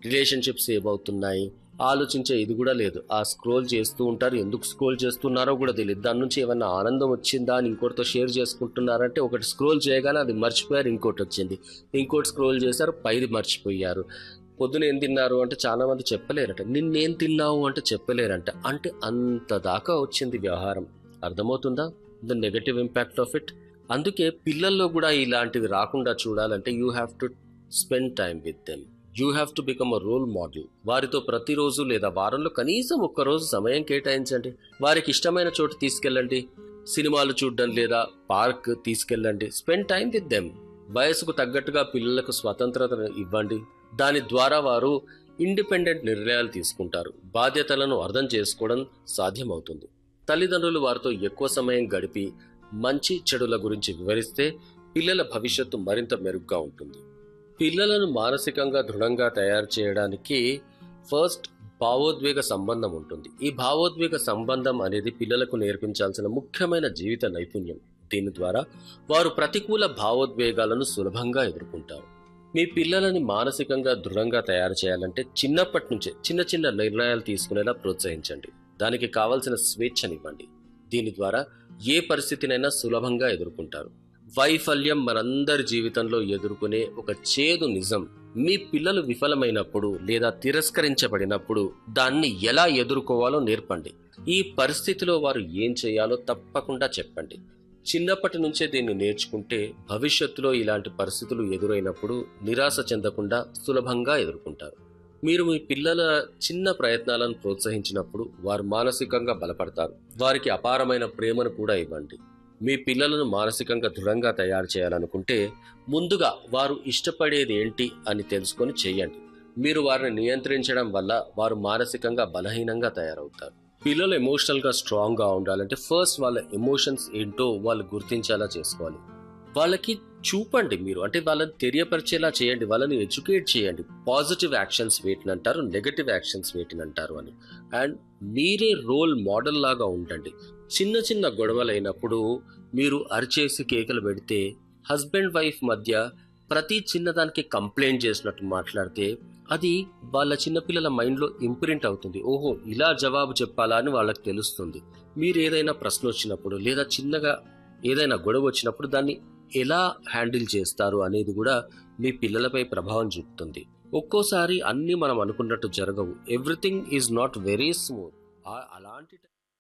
relationships ఏమవుతున్నాయి ఆలోచించే ఇది కూడా లేదు ఆ స్క్రోల్ చేస్తూ ఉంటారు ఎందుకు స్క్రోల్ చేస్తున్నారో కూడా తెలియదు దాని నుంచి ఏమన్నా ఆనందం వచ్చిందా అని ఇంకోటితో షేర్ చేసుకుంటున్నారంటే ఒకటి స్క్రోల్ చేయగానే అది మర్చిపోయారు ఇంకోటి వచ్చింది ఇంకోటి స్క్రోల్ చేశారు పైది మర్చిపోయారు పొద్దున ఏం తిన్నారు అంటే చాలా మంది చెప్పలేరట నిన్నేం తిన్నావు అంటే చెప్పలేరంట అంటే అంత దాకా వచ్చింది వ్యవహారం అర్థమవుతుందా the negative impact of it అందుకే పిల్లల్లో కూడా ఇలాంటివి రాకుండా చూడాలంటే you have to spend time with them you have to become a role model వారితో ప్రతిరోజు లేదా వారంలో కనీసం ఒక్కరోజు సమయం కేటాయించండి వారికి ఇష్టమైన చోటు తీసుకెళ్ళండి సినిమాలు చూడడం లేదా పార్క్ తీసుకెళ్ళండి స్పెండ్ టైం విత్ దెమ్ వయసుకు తగ్గట్టుగా పిల్లలకు స్వతంత్రత ఇవ్వండి దాని ద్వారా వారు ఇండిపెండెంట్ నిర్ణయాలు తీసుకుంటారు బాధ్యతలను అర్థం చేసుకోవడం సాధ్యమవుతుంది తల్లిదండ్రులు వారితో ఎక్కువ సమయం గడిపి మంచి చెడుల గురించి వివరిస్తే పిల్లల భవిష్యత్తు మరింత మెరుగ్గా ఉంటుంది పిల్లలను మానసికంగా దృఢంగా తయారు చేయడానికి ఫస్ట్ భావోద్వేగ సంబంధం ఉంటుంది ఈ భావోద్వేగ సంబంధం అనేది పిల్లలకు నేర్పించాల్సిన ముఖ్యమైన జీవిత నైపుణ్యం దీని ద్వారా వారు ప్రతికూల భావోద్వేగాలను సులభంగా ఎదుర్కొంటారు మీ పిల్లలని మానసికంగా దృఢంగా తయారు చేయాలంటే చిన్నప్పటి నుంచే చిన్న చిన్న నిర్ణయాలు తీసుకునేలా ప్రోత్సహించండి దానికి కావలసిన స్వేచ్ఛనివ్వండి దీని ద్వారా ఏ పరిస్థితినైనా సులభంగా ఎదుర్కొంటారు వైఫల్యం మనందరి జీవితంలో ఎదుర్కొనే ఒక చేదు నిజం మీ పిల్లలు విఫలమైనప్పుడు లేదా తిరస్కరించబడినప్పుడు దాన్ని ఎలా ఎదుర్కోవాలో నేర్పండి ఈ పరిస్థితిలో వారు ఏం చేయాలో తప్పకుండా చెప్పండి చిన్నప్పటి నుంచే దీన్ని నేర్చుకుంటే భవిష్యత్తులో ఇలాంటి పరిస్థితులు ఎదురైనప్పుడు నిరాశ చెందకుండా సులభంగా ఎదుర్కొంటారు మీరు మీ పిల్లల చిన్న ప్రయత్నాలను ప్రోత్సహించినప్పుడు వారు మానసికంగా బలపడతారు వారికి అపారమైన ప్రేమను కూడా ఇవ్వండి మీ పిల్లలను మానసికంగా దృఢంగా తయారు చేయాలనుకుంటే ముందుగా వారు ఇష్టపడేది ఏంటి అని తెలుసుకొని చేయండి మీరు వారిని నియంత్రించడం వల్ల వారు మానసికంగా బలహీనంగా తయారవుతారు పిల్లలు ఎమోషనల్గా స్ట్రాంగ్గా ఉండాలంటే ఫస్ట్ వాళ్ళ ఎమోషన్స్ ఏంటో వాళ్ళు గుర్తించేలా చేసుకోవాలి వాళ్ళకి చూపండి మీరు అంటే వాళ్ళని తెలియపరిచేలా చేయండి వాళ్ళని ఎడ్యుకేట్ చేయండి పాజిటివ్ యాక్షన్స్ వేటిని అంటారు నెగటివ్ యాక్షన్స్ వేటిని అంటారు అని అండ్ మీరే రోల్ మోడల్ లాగా ఉండండి చిన్న చిన్న గొడవలు అయినప్పుడు మీరు అరిచేసి కేకలు పెడితే హస్బెండ్ వైఫ్ మధ్య ప్రతి చిన్నదానికి కంప్లైంట్ చేసినట్టు మాట్లాడితే అది వాళ్ళ చిన్నపిల్లల మైండ్లో ఇంప్రింట్ అవుతుంది ఓహో ఇలా జవాబు చెప్పాలా అని వాళ్ళకి తెలుస్తుంది మీరు ఏదైనా ప్రశ్న వచ్చినప్పుడు లేదా చిన్నగా ఏదైనా గొడవ వచ్చినప్పుడు దాన్ని ఎలా హ్యాండిల్ చేస్తారు అనేది కూడా మీ పిల్లలపై ప్రభావం చూపుతుంది ఒక్కోసారి అన్ని మనం అనుకున్నట్టు జరగవు everything is not very smooth అలాంటి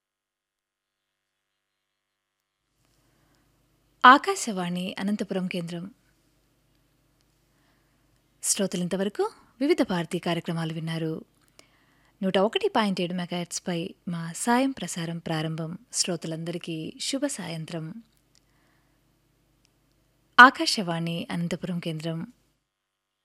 ఆకాశవాణి అనంతపురం కేంద్రం శ్రోతలింతవరకు వివిధ భారతీ కార్యక్రమాలు విన్నారు నూట ఒకటి పాయింట్ ఏడు మెగాహెట్స్పై మా సాయం ప్రసారం ప్రారంభం శ్రోతలందరికీ శుభ సాయంత్రం ఆకాశవాణి అనంతపురం కేంద్రం